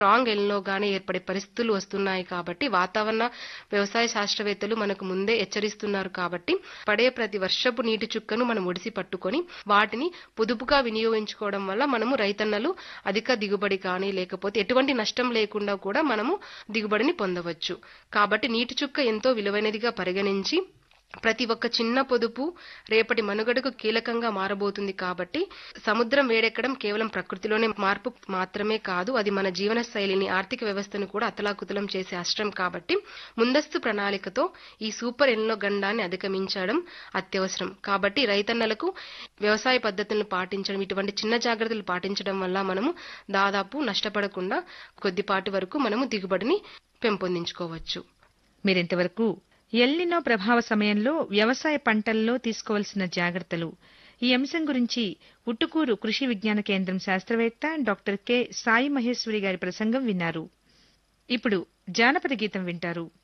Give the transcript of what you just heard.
strong ఎల్నోగానే ఏర్పడే పరిస్థితులు వస్తున్నాయి కాబట్టి వాతావరణ వ్యవసాయ శాస్త్రవేత్తలు మనకు ముందే హెచ్చరిస్తున్నారు కాబట్టి పడే ప్రతి వర్షపు నీటి చుక్కను మనం ఒడిసి పట్టుకొని వాటిని పొదుపుగా వినియోగించుకోవడం వల్ల మనము రైతన్నలు అధిక దిగుబడి కానీ లేకపోతే ఎటువంటి నష్టం లేకుండా కూడా మనము దిగుబడిని పొందవచ్చు కాబట్టి నీటి చుక్క ఎంతో విలువైనదిగా పరిగణించి ప్రతి ఒక్క చిన్న పొదుపు రేపటి మనుగడకు కీలకంగా మారబోతుంది కాబట్టి సముద్రం వేడెక్కడం కేవలం ప్రకృతిలోనే మార్పు మాత్రమే కాదు అది మన జీవన శైలిని ఆర్థిక వ్యవస్థను కూడా అతలాకుతలం చేసే అస్త్రం కాబట్టి ముందస్తు ప్రణాళికతో ఈ సూపర్ ఎల్నో గండాన్ని అధిగమించడం అత్యవసరం కాబట్టి రైతన్నలకు వ్యవసాయ పద్ధతులను పాటించడం ఇటువంటి చిన్న జాగ్రత్తలు పాటించడం వల్ల మనము దాదాపు నష్టపడకుండా కొద్దిపాటి వరకు మనము దిగుబడిని పెంపొందించుకోవచ్చు మీరింతవరకు ఎల్నినో ప్రభావ సమయంలో వ్యవసాయ పంటల్లో తీసుకోవాల్సిన జాగ్రత్తలు ఈ అంశం గురించి ఉట్టుకూరు కృషి విజ్ఞాన కేంద్రం శాస్త్రవేత్త డాక్టర్ కె సాయి మహేశ్వరి గారి ప్రసంగం విన్నారు ఇప్పుడు జానపద గీతం వింటారు